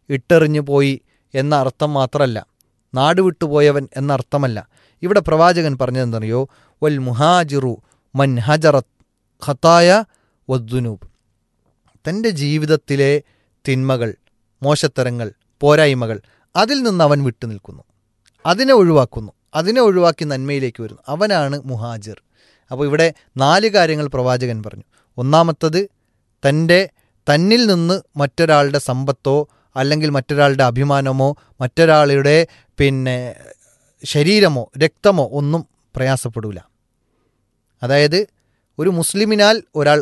ഇട്ടെറിഞ്ഞു പോയി എന്ന അർത്ഥം മാത്രമല്ല നാട് വിട്ടുപോയവൻ എന്ന അർത്ഥമല്ല ഇവിടെ പ്രവാചകൻ പറഞ്ഞതെന്നറിയോ വൽ മുഹാജിറു മൻ ഹജറത്ത് ഖത്തായ വദ്ദുനൂബ് തൻ്റെ ജീവിതത്തിലെ തിന്മകൾ മോശത്തരങ്ങൾ പോരായ്മകൾ അതിൽ നിന്ന് അവൻ വിട്ടു നിൽക്കുന്നു അതിനെ ഒഴിവാക്കുന്നു അതിനെ ഒഴിവാക്കി നന്മയിലേക്ക് വരുന്നു അവനാണ് മുഹാജിർ അപ്പോൾ ഇവിടെ നാല് കാര്യങ്ങൾ പ്രവാചകൻ പറഞ്ഞു ഒന്നാമത്തത് തൻ്റെ തന്നിൽ നിന്ന് മറ്റൊരാളുടെ സമ്പത്തോ അല്ലെങ്കിൽ മറ്റൊരാളുടെ അഭിമാനമോ മറ്റൊരാളുടെ പിന്നെ ശരീരമോ രക്തമോ ഒന്നും പ്രയാസപ്പെടില്ല അതായത് ഒരു മുസ്ലിമിനാൽ ഒരാൾ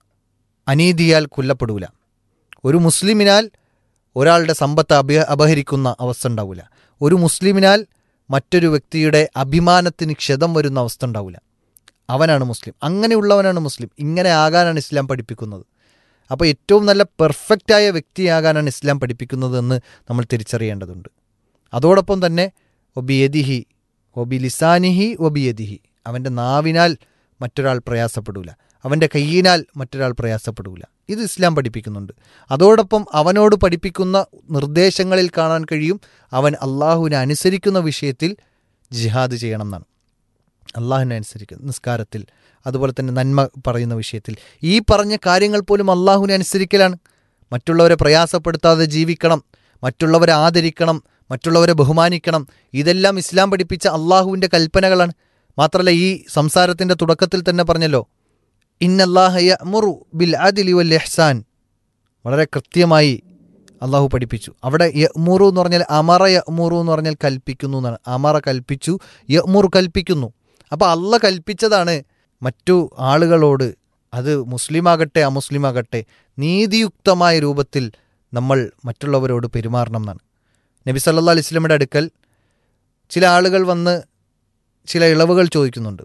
അനീതിയാൽ കൊല്ലപ്പെടൂല ഒരു മുസ്ലിമിനാൽ ഒരാളുടെ സമ്പത്ത് അഭ അപഹരിക്കുന്ന അവസ്ഥ ഉണ്ടാവില്ല ഒരു മുസ്ലിമിനാൽ മറ്റൊരു വ്യക്തിയുടെ അഭിമാനത്തിന് ക്ഷതം വരുന്ന അവസ്ഥ ഉണ്ടാവില്ല അവനാണ് മുസ്ലിം അങ്ങനെയുള്ളവനാണ് മുസ്ലിം ഇങ്ങനെ ആകാനാണ് ഇസ്ലാം പഠിപ്പിക്കുന്നത് അപ്പോൾ ഏറ്റവും നല്ല പെർഫെക്റ്റായ വ്യക്തിയാകാനാണ് ഇസ്ലാം പഠിപ്പിക്കുന്നത് എന്ന് നമ്മൾ തിരിച്ചറിയേണ്ടതുണ്ട് അതോടൊപ്പം തന്നെ ഒബിയദിഹി ഒബി ലിസാനിഹി ഒബിയദിഹി അവൻ്റെ നാവിനാൽ മറ്റൊരാൾ പ്രയാസപ്പെടൂല അവൻ്റെ കയ്യിനാൽ മറ്റൊരാൾ പ്രയാസപ്പെടൂല ഇത് ഇസ്ലാം പഠിപ്പിക്കുന്നുണ്ട് അതോടൊപ്പം അവനോട് പഠിപ്പിക്കുന്ന നിർദ്ദേശങ്ങളിൽ കാണാൻ കഴിയും അവൻ അള്ളാഹുവിനെ അനുസരിക്കുന്ന വിഷയത്തിൽ ജിഹാദ് ചെയ്യണം എന്നാണ് അള്ളാഹുവിനെ അനുസരിക്കുന്ന നിസ്കാരത്തിൽ അതുപോലെ തന്നെ നന്മ പറയുന്ന വിഷയത്തിൽ ഈ പറഞ്ഞ കാര്യങ്ങൾ പോലും അള്ളാഹുവിനെ അനുസരിക്കലാണ് മറ്റുള്ളവരെ പ്രയാസപ്പെടുത്താതെ ജീവിക്കണം മറ്റുള്ളവരെ ആദരിക്കണം മറ്റുള്ളവരെ ബഹുമാനിക്കണം ഇതെല്ലാം ഇസ്ലാം പഠിപ്പിച്ച അള്ളാഹുവിൻ്റെ കൽപ്പനകളാണ് മാത്രമല്ല ഈ സംസാരത്തിൻ്റെ തുടക്കത്തിൽ തന്നെ പറഞ്ഞല്ലോ ഇന്നല്ലാഹയ മുറു ബിൽ അദിലി വൽ എഹ്സാൻ വളരെ കൃത്യമായി അള്ളാഹു പഠിപ്പിച്ചു അവിടെ യമുറു എന്ന് പറഞ്ഞാൽ അമറ യമുറു എന്ന് പറഞ്ഞാൽ കൽപ്പിക്കുന്നു എന്നാണ് അമറ കൽപ്പിച്ചു യമുറു കൽപ്പിക്കുന്നു അപ്പോൾ അള്ള കൽപ്പിച്ചതാണ് മറ്റു ആളുകളോട് അത് മുസ്ലിമാകട്ടെ അമുസ്ലിമാകട്ടെ നീതിയുക്തമായ രൂപത്തിൽ നമ്മൾ മറ്റുള്ളവരോട് പെരുമാറണം എന്നാണ് നബി സല്ലാ അലൈഹി സ്വലമിയുടെ അടുക്കൽ ചില ആളുകൾ വന്ന് ചില ഇളവുകൾ ചോദിക്കുന്നുണ്ട്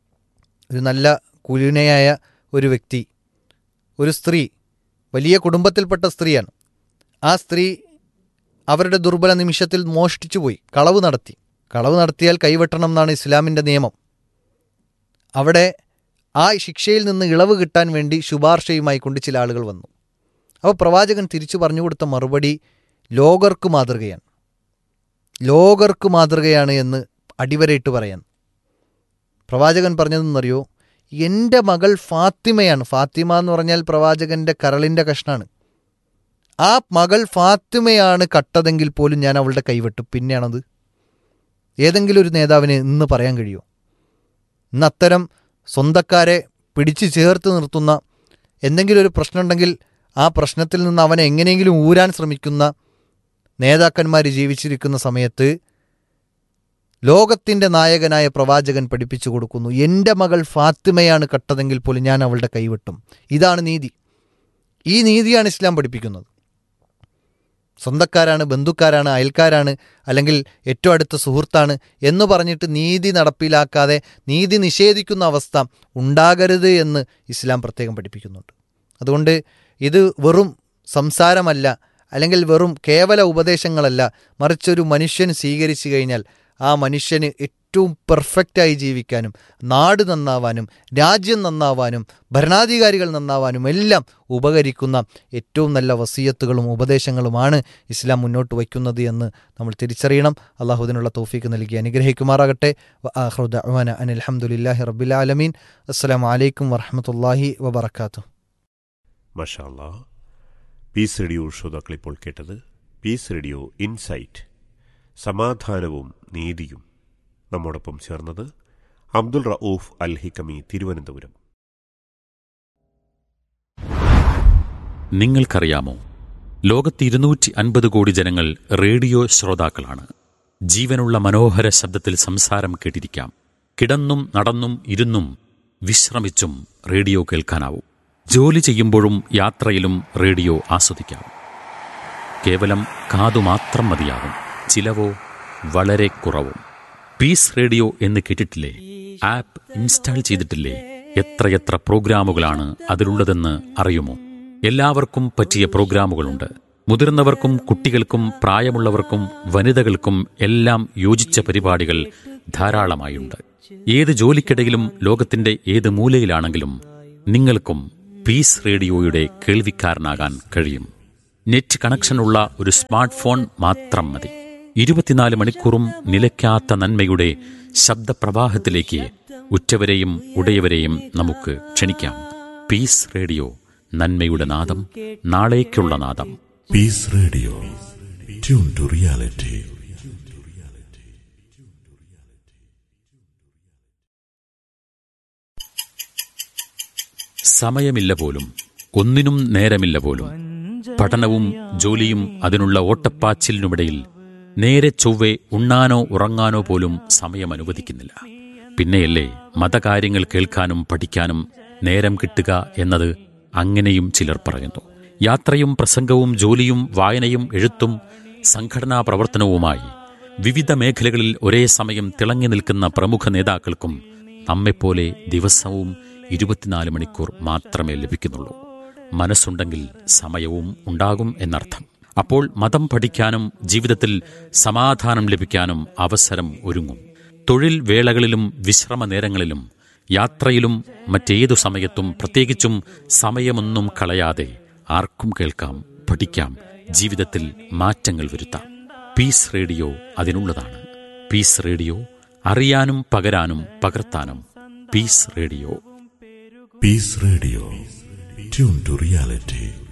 ഒരു നല്ല കുലീനയായ ഒരു വ്യക്തി ഒരു സ്ത്രീ വലിയ കുടുംബത്തിൽപ്പെട്ട സ്ത്രീയാണ് ആ സ്ത്രീ അവരുടെ ദുർബല നിമിഷത്തിൽ മോഷ്ടിച്ചു പോയി കളവ് നടത്തി കളവ് നടത്തിയാൽ കൈവെട്ടണം എന്നാണ് ഇസ്ലാമിൻ്റെ നിയമം അവിടെ ആ ശിക്ഷയിൽ നിന്ന് ഇളവ് കിട്ടാൻ വേണ്ടി ശുപാർശയുമായി കൊണ്ട് ചില ആളുകൾ വന്നു അപ്പോൾ പ്രവാചകൻ തിരിച്ചു പറഞ്ഞു കൊടുത്ത മറുപടി ലോകർക്ക് മാതൃകയാണ് ലോകർക്ക് മാതൃകയാണ് എന്ന് അടിവരയിട്ട് പറയാൻ പ്രവാചകൻ പറഞ്ഞതെന്നറിയോ എൻ്റെ മകൾ ഫാത്തിമയാണ് ഫാത്തിമ എന്ന് പറഞ്ഞാൽ പ്രവാചകൻ്റെ കരളിൻ്റെ കഷ്ണാണ് ആ മകൾ ഫാത്തിമയാണ് കട്ടതെങ്കിൽ പോലും ഞാൻ അവളുടെ കൈവിട്ടു പിന്നെയാണത് ഏതെങ്കിലും ഒരു നേതാവിന് ഇന്ന് പറയാൻ കഴിയുമോ ഇന്ന് അത്തരം സ്വന്തക്കാരെ പിടിച്ചു ചേർത്ത് നിർത്തുന്ന എന്തെങ്കിലും ഒരു പ്രശ്നമുണ്ടെങ്കിൽ ആ പ്രശ്നത്തിൽ നിന്ന് അവനെ എങ്ങനെയെങ്കിലും ഊരാൻ ശ്രമിക്കുന്ന നേതാക്കന്മാർ ജീവിച്ചിരിക്കുന്ന സമയത്ത് ലോകത്തിൻ്റെ നായകനായ പ്രവാചകൻ പഠിപ്പിച്ചു കൊടുക്കുന്നു എൻ്റെ മകൾ ഫാത്തിമയാണ് കട്ടതെങ്കിൽ പോലും ഞാൻ അവളുടെ കൈവിട്ടും ഇതാണ് നീതി ഈ നീതിയാണ് ഇസ്ലാം പഠിപ്പിക്കുന്നത് സ്വന്തക്കാരാണ് ബന്ധുക്കാരാണ് അയൽക്കാരാണ് അല്ലെങ്കിൽ ഏറ്റവും അടുത്ത സുഹൃത്താണ് എന്ന് പറഞ്ഞിട്ട് നീതി നടപ്പിലാക്കാതെ നീതി നിഷേധിക്കുന്ന അവസ്ഥ ഉണ്ടാകരുത് എന്ന് ഇസ്ലാം പ്രത്യേകം പഠിപ്പിക്കുന്നുണ്ട് അതുകൊണ്ട് ഇത് വെറും സംസാരമല്ല അല്ലെങ്കിൽ വെറും കേവല ഉപദേശങ്ങളല്ല മറിച്ചൊരു മനുഷ്യൻ സ്വീകരിച്ചു കഴിഞ്ഞാൽ ആ മനുഷ്യന് ഏറ്റവും പെർഫെക്റ്റായി ജീവിക്കാനും നാട് നന്നാവാനും രാജ്യം നന്നാവാനും ഭരണാധികാരികൾ നന്നാവാനും എല്ലാം ഉപകരിക്കുന്ന ഏറ്റവും നല്ല വസീയത്തുകളും ഉപദേശങ്ങളുമാണ് ഇസ്ലാം മുന്നോട്ട് വയ്ക്കുന്നത് എന്ന് നമ്മൾ തിരിച്ചറിയണം അള്ളാഹു ഇതിനുള്ള തോഫീക്ക് നൽകി അനുഗ്രഹിക്കുമാറാകട്ടെ അനിൽ അഹമ്മദില്ലാഹി റബ്ബിലാലമീൻ അസ്സാം വലൈക്കും വറഹമത്തല്ലാഹി വബർക്കാത്തു മഷാല്ലാ പീസ് റേഡിയോ ശ്രോതാക്കൾ ഇപ്പോൾ കേട്ടത് പീസ് റേഡിയോ ഇൻസൈറ്റ് സമാധാനവും നീതിയും നമ്മോടൊപ്പം ചേർന്നത് അബ്ദുൾ റഊഫ് അൽ ഹിക്കമി തിരുവനന്തപുരം നിങ്ങൾക്കറിയാമോ ലോകത്ത് ഇരുന്നൂറ്റി അൻപത് കോടി ജനങ്ങൾ റേഡിയോ ശ്രോതാക്കളാണ് ജീവനുള്ള മനോഹര ശബ്ദത്തിൽ സംസാരം കേട്ടിരിക്കാം കിടന്നും നടന്നും ഇരുന്നും വിശ്രമിച്ചും റേഡിയോ കേൾക്കാനാവും ജോലി ചെയ്യുമ്പോഴും യാത്രയിലും റേഡിയോ ആസ്വദിക്കാം കേവലം കാതുമാത്രം മതിയാകും ചിലവോ വളരെ കുറവും പീസ് റേഡിയോ എന്ന് കേട്ടിട്ടില്ലേ ആപ്പ് ഇൻസ്റ്റാൾ ചെയ്തിട്ടില്ലേ എത്രയെത്ര പ്രോഗ്രാമുകളാണ് അതിലുള്ളതെന്ന് അറിയുമോ എല്ലാവർക്കും പറ്റിയ പ്രോഗ്രാമുകളുണ്ട് മുതിർന്നവർക്കും കുട്ടികൾക്കും പ്രായമുള്ളവർക്കും വനിതകൾക്കും എല്ലാം യോജിച്ച പരിപാടികൾ ധാരാളമായുണ്ട് ഏത് ജോലിക്കിടയിലും ലോകത്തിന്റെ ഏത് മൂലയിലാണെങ്കിലും നിങ്ങൾക്കും പീസ് റേഡിയോയുടെ കേൾവിക്കാരനാകാൻ കഴിയും നെറ്റ് കണക്ഷനുള്ള ഒരു സ്മാർട്ട് ഫോൺ മാത്രം മതി ഇരുപത്തിനാല് മണിക്കൂറും നിലയ്ക്കാത്ത നന്മയുടെ ശബ്ദപ്രവാഹത്തിലേക്ക് ഉറ്റവരെയും ഉടയവരെയും നമുക്ക് ക്ഷണിക്കാം പീസ് റേഡിയോ നന്മയുടെ നാദം നാളേക്കുള്ള നാദം Peace Radio. Tune to reality. സമയമില്ല പോലും ഒന്നിനും നേരമില്ല പോലും പഠനവും ജോലിയും അതിനുള്ള ഓട്ടപ്പാച്ചിലിനുമിടയിൽ നേരെ ചൊവ്വെ ഉണ്ണാനോ ഉറങ്ങാനോ പോലും സമയം അനുവദിക്കുന്നില്ല പിന്നെയല്ലേ മതകാര്യങ്ങൾ കേൾക്കാനും പഠിക്കാനും നേരം കിട്ടുക എന്നത് അങ്ങനെയും ചിലർ പറയുന്നു യാത്രയും പ്രസംഗവും ജോലിയും വായനയും എഴുത്തും സംഘടനാ പ്രവർത്തനവുമായി വിവിധ മേഖലകളിൽ ഒരേ സമയം തിളങ്ങി നിൽക്കുന്ന പ്രമുഖ നേതാക്കൾക്കും നമ്മെപ്പോലെ ദിവസവും ഇരുപത്തിനാല് മണിക്കൂർ മാത്രമേ ലഭിക്കുന്നുള്ളൂ മനസ്സുണ്ടെങ്കിൽ സമയവും ഉണ്ടാകും എന്നർത്ഥം അപ്പോൾ മതം പഠിക്കാനും ജീവിതത്തിൽ സമാധാനം ലഭിക്കാനും അവസരം ഒരുങ്ങും തൊഴിൽ വേളകളിലും വിശ്രമ നേരങ്ങളിലും യാത്രയിലും മറ്റേതു സമയത്തും പ്രത്യേകിച്ചും സമയമൊന്നും കളയാതെ ആർക്കും കേൾക്കാം പഠിക്കാം ജീവിതത്തിൽ മാറ്റങ്ങൾ വരുത്താം പീസ് റേഡിയോ അതിനുള്ളതാണ് പീസ് റേഡിയോ അറിയാനും പകരാനും പകർത്താനും Peace Radio Peace Radio. Tune to reality.